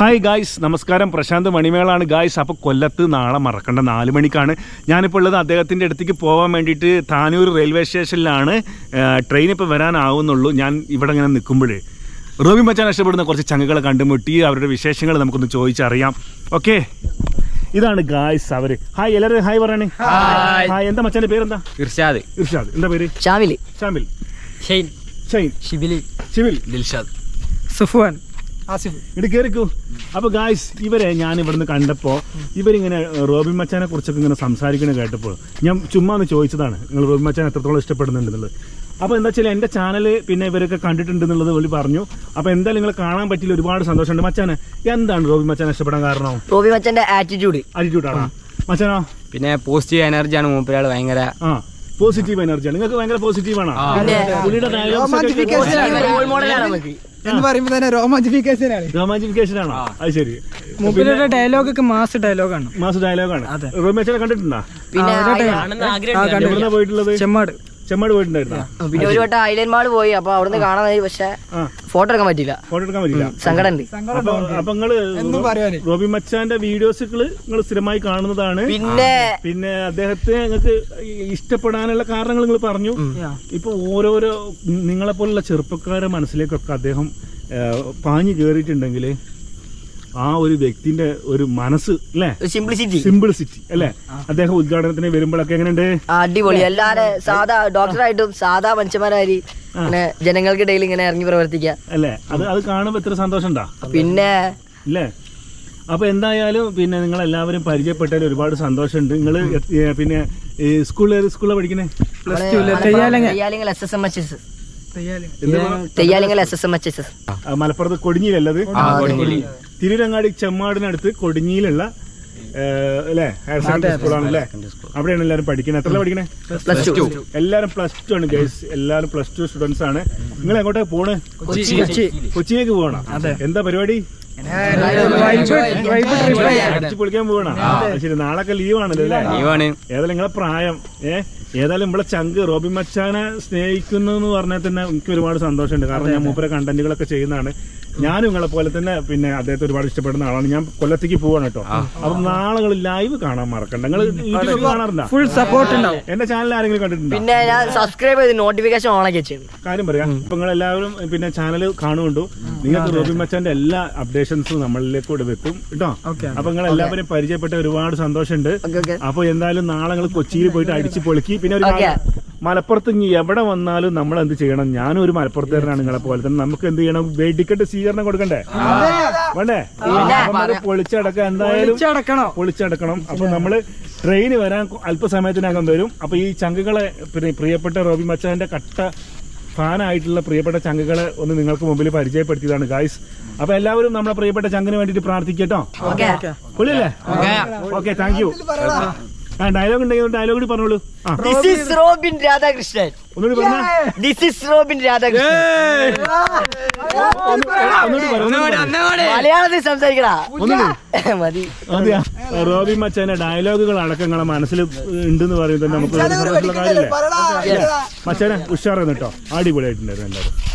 Hi guys നമസ്കാരം Prashant മണിമേളാണ് guys അപ്പോൾ കൊല്ലത്ത് നാളെ മറക്കണ്ട നാല് മണിക്കാണ് ഞാനിപ്പോൾ ഉള്ളത് അദ്ദേഹത്തിൻ്റെ അടുത്തേക്ക് പോകാൻ വേണ്ടിയിട്ട് താനൂർ റെയിൽവേ സ്റ്റേഷനിലാണ് ട്രെയിൻ ഇപ്പോൾ വരാനാവുന്നുള്ളൂ ഞാൻ ഇവിടെ ഇങ്ങനെ നിൽക്കുമ്പോൾ റോബി മച്ചാൻ ഇഷ്ടപ്പെടുന്ന കുറച്ച് ചങ്ങുകളെ കണ്ടുമുട്ടി അവരുടെ വിശേഷങ്ങൾ നമുക്കൊന്ന് ചോദിച്ചറിയാം ഓക്കെ ഇതാണ് ഗായ്സ് അവര് ഹായ് എല്ലാവരും ഹായ് പറയണേ ഹായ് എന്താ മച്ചാൻ്റെ പേരെന്താ ഇർഷാദ് ഇർഷാദ് എന്താ പേര് ഷാമിലി ഷാമിൽ ഷെയ്ൻ ഷൈൻ ഷിബിലി ഷിവിൽ ദിൽഷാദ് സുഫുവാൻ ആസിഫ് ഇങ്ങോട്ട് കയറിക്കൂ അപ്പൊ ഗായ്സ് ഇവരെ ഞാൻ ഇവിടുന്ന് കണ്ടപ്പോൾ ഇവരിങ്ങനെ റോബിൻ മച്ചാനെ കുറിച്ചൊക്കെ ഇങ്ങനെ സംസാരിക്കുന്നത് കേട്ടപ്പോൾ ഞാൻ ചുമ്മാ ഒന്ന് ചോദിച്ചതാണ് നിങ്ങൾ റോബിൻ മച്ചാൻ എത്രത്തോളം ഇഷ്ടപ്പെടുന്നുണ്ടെന്നുള്ളത് അപ്പോൾ എന്താ വെച്ചാൽ എൻ്റെ ചാനൽ പിന്നെ ഇവരൊക്കെ കണ്ടിട്ടുണ്ടെന്നുള്ളത് വെളി പറഞ്ഞു അപ്പോൾ എന്തായാലും നിങ്ങൾ കാണാൻ പറ്റിയില്ല ഒരുപാട് സന്തോഷമുണ്ട് മച്ചാന് എന്താണ് റോബിൻ മച്ചാൻ ഇഷ്ടപ്പെടാൻ കാരണം റോബി മച്ചന്റെ ആറ്റിറ്റ്യൂഡ് ആറ്റിറ്റ്യൂഡാണോ മച്ചാനോ പിന്നെ പോസിറ്റീവ് എനർജിയാണ് മൂപ്പരാൾ ഭയങ്കര ആ പോസിറ്റീവ് എനർജിയാണ് നിങ്ങൾക്ക് ഭയങ്കര പോസിറ്റീവ് ആണോ പിന്നെ പുള്ളിയുടെ റോൾ മോഡലാണ് നമുക്ക് എന്ന് പറയുമ്പോ തന്നെ റോമാഞ്ചിഫിക്കേഷൻ ആണ് റൊമാൻറ്റിഫിക്കേഷൻ ആണോ അത് ശരി മൂപ്പരുടെ ഡയലോഗ് ഒക്കെ മാസ് ഡയലോഗാണ് മാസ് ഡയലോഗാണ് റോബിൻ മച്ചാനെ കണ്ടിട്ടുണ്ടോ പിന്നെ എവിടുന്നാ പോയിട്ടുള്ളത് ചെമ്മാട് ചെമ്മാട് പോയിട്ടുണ്ടായിരുന്നോ പിന്നെ ഒരു വട്ടം ഐലൻഡ് മാൾ പോയി അപ്പൊ അവിടുന്ന് കാണാൻ കഴിയും പക്ഷെ ആ ഫോട്ടോ എടുക്കാൻ പറ്റില്ല ഫോട്ടോ എടുക്കാൻ പറ്റില്ല സങ്കടം ഉണ്ട് അപ്പൊ അപ്പൊ നിങ്ങള് പറയാന്. റോബി മച്ചാന്റെ വീഡിയോസുകള് നിങ്ങൾ സ്ഥിരമായി കാണുന്നതാണ് പിന്നെ പിന്നെ അദ്ദേഹത്തെ നിങ്ങൾക്ക് ഇഷ്ടപ്പെടാനുള്ള കാരണങ്ങൾ നിങ്ങൾ പറഞ്ഞു ഇപ്പൊ ഓരോരോ നിങ്ങളെ പോലുള്ള ചെറുപ്പക്കാരെ മനസ്സിലേക്കൊക്കെ അദ്ദേഹം ആ, പാഞ്ഞു കയറിയിട്ടുണ്ടെങ്കിൽ ആ ഒരു വ്യക്തിന്റെ ഒരു മനസ്സ് അല്ലേ സിംപ്ലിസിറ്റി സിംപിൾസിറ്റി അല്ലേ അദ്ദേഹം ഉദ്ഘാടനത്തിന് വരുമ്പോഴൊക്കെ എങ്ങനെയുണ്ട് അടിപൊളി എല്ലാരെ സാധാ ഡോക്ടറായിട്ടും സാധാ മനുഷ്യന്മാരായി ഇങ്ങനെ ജനങ്ങൾക്കിടയിൽ ഇങ്ങനെ ഇറങ്ങി പ്രവർത്തിക്കുക അല്ലേ അത് അത് കാണുമ്പോൾ എത്ര സന്തോഷം ഉണ്ടാ പിന്നെ ഇല്ലേ അപ്പൊ എന്തായാലും പിന്നെ നിങ്ങൾ എല്ലാവരും പരിചയപ്പെട്ടതിൽ ഒരുപാട് സന്തോഷമുണ്ട് നിങ്ങൾ പിന്നെ സ്കൂളിൽ ഏത് സ്കൂളിലാണ് പഠിക്കണേ Thayyalingal S S M H S Thayyalingal S S M H S ആ, മലപ്പുറത്ത് കൊടിഞ്ഞിയിലല്ലത് തിരുരങ്ങാടി ചെമ്മാടിനടുത്ത് കൊടിഞ്ഞിയിലുള്ള ഏ, അല്ലേ ഹയർ സെക്കൻഡറി സ്കൂളാണ് അല്ലേ അവിടെയാണ് എല്ലാവരും പഠിക്കുന്നത് എത്ര പഠിക്കണേ പ്ലസ് ടു എല്ലാരും പ്ലസ് ടു ആണ് ഗൈസ് എല്ലാരും പ്ലസ് ടു സ്റ്റുഡൻസ് ആണ് നിങ്ങൾ എങ്ങോട്ടാ പോണ് കൊച്ചിയിലേക്ക് പോകണം എന്താ പരിപാടി അടിച്ചു പൊളിക്കാൻ പോകണം ശരി നാളൊക്കെ ലീവ് ആണല്ലോ അല്ലേ ലീവാണ് ഏതായാലും നിങ്ങളെ പ്രായം ഏ ഏതായാലും നമ്മളെ ചങ്ക് റോബി മച്ചാനെ സ്നേഹിക്കുന്നു എന്ന് പറഞ്ഞാൽ തന്നെ എനിക്ക് ഒരുപാട് സന്തോഷമുണ്ട് കാരണം ഞാൻ മൂപ്പരെ കണ്ടന്റുകളൊക്കെ ചെയ്യുന്നതാണ് ഞാനും നിങ്ങളെ പോലെ തന്നെ പിന്നെ അദ്ദേഹത്തെ ഒരുപാട് ഇഷ്ടപ്പെടുന്ന ആളാണ് ഞാൻ കൊല്ലത്തേക്ക് പോവാണ് കേട്ടോ അപ്പം നാളെ നിങ്ങൾ ലൈവ് കാണാൻ മറക്കണ്ട നിങ്ങൾ യൂട്യൂബിൽ കാണാറുണ്ടോ ഫുൾ സപ്പോർട്ട് ഉണ്ടാവും എന്റെ ചാനൽ ആരെങ്കിലും കണ്ടിട്ടുണ്ടോ പിന്നെ ഞാൻ സബ്സ്ക്രൈബ് ചെയ്ത് നോട്ടിഫിക്കേഷൻ ഓണാക്കി വെച്ചിരുന്നു കാര്യം പറയാം ഇപ്പൊ നിങ്ങൾ എല്ലാവരും പിന്നെ ചാനൽ കാണുകൊണ്ടു നിങ്ങൾക്ക് റോബി മച്ചാന്റെ എല്ലാ അപ്ഡേഷൻസും നമ്മളിലേക്ക് കൂടെ വെക്കും കേട്ടോ അപ്പൊ നിങ്ങൾ എല്ലാവരും പരിചയപ്പെട്ട ഒരുപാട് സന്തോഷമുണ്ട് ഓക്കെ ഓക്കെ അപ്പൊ എന്തായാലും നാളെ നിങ്ങൾ കൊച്ചിയിൽ പോയിട്ട് അടിച്ച് പൊളിക്കി പിന്നെ ഒരു ഓക്കേ. കാര്യം, മലപ്പുറത്ത് ഇനി എവിടെ വന്നാലും നമ്മൾ എന്ത് ചെയ്യണം ഞാനും ഒരു മലപ്പുറത്തുകാരനാണ് നിങ്ങളെ പോലെ തന്നെ നമുക്ക് എന്ത് ചെയ്യണം വെടിക്കെട്ട് സ്വീകരണം കൊടുക്കണ്ടേ വേണ്ടേ അപ്പൊ നമുക്ക് പൊളിച്ചടക്കാം എന്തായാലും അടക്കണോ പൊളിച്ചടക്കണം അപ്പൊ നമ്മള് ട്രെയിൻ വരാൻ അല്പസമയത്തിനകം വരും അപ്പൊ ഈ ചങ്കുകളെ പിന്നെ പ്രിയപ്പെട്ട റോബി മച്ചാന്റെ കട്ട ഫാനായിട്ടുള്ള പ്രിയപ്പെട്ട ചങ്കുകളെ ഒന്ന് നിങ്ങൾക്ക് മുമ്പിൽ പരിചയപ്പെടുത്തിയതാണ് ഗായ്സ് അപ്പൊ എല്ലാവരും നമ്മളെ പ്രിയപ്പെട്ട ചങ്കിന് വേണ്ടിട്ട് പ്രാർത്ഥിക്കട്ടോ ഓക്കെ പൊളിയല്ലേ ഓക്കെ താങ്ക് യു ആ ഡയലോഗ് ഉണ്ടെങ്കിൽ ഡയലോഗ് കൂടി പറഞ്ഞോളൂ ആ ദിസ് ഈസ് റോബിൻ രാധാകൃഷ്ണൻ ഒന്നുകൂടി പറഞ്ഞ ദിസ് ഈസ് റോബിൻ രാധാകൃഷ്ണൻ ഒന്നുകൂടി പറ, ഒന്നുകൂടി പറ. മലയാളത്തിൽ സംസാരിക്കടാ മതി അതെയാ റോബി മച്ചാന്റെ ഡയലോഗുകൾ അടക്കം നിങ്ങളെ മനസ്സിൽ ഉണ്ടെന്ന് പറയുന്നത് നമുക്ക് ഒരു സന്തോഷമുള്ള കാര്യമല്ലേ മച്ചാനെ ഉഷാറായിരുന്നു കേട്ടോ അടിപൊളിയായിട്ടുണ്ടായിരുന്നു എല്ലാവരും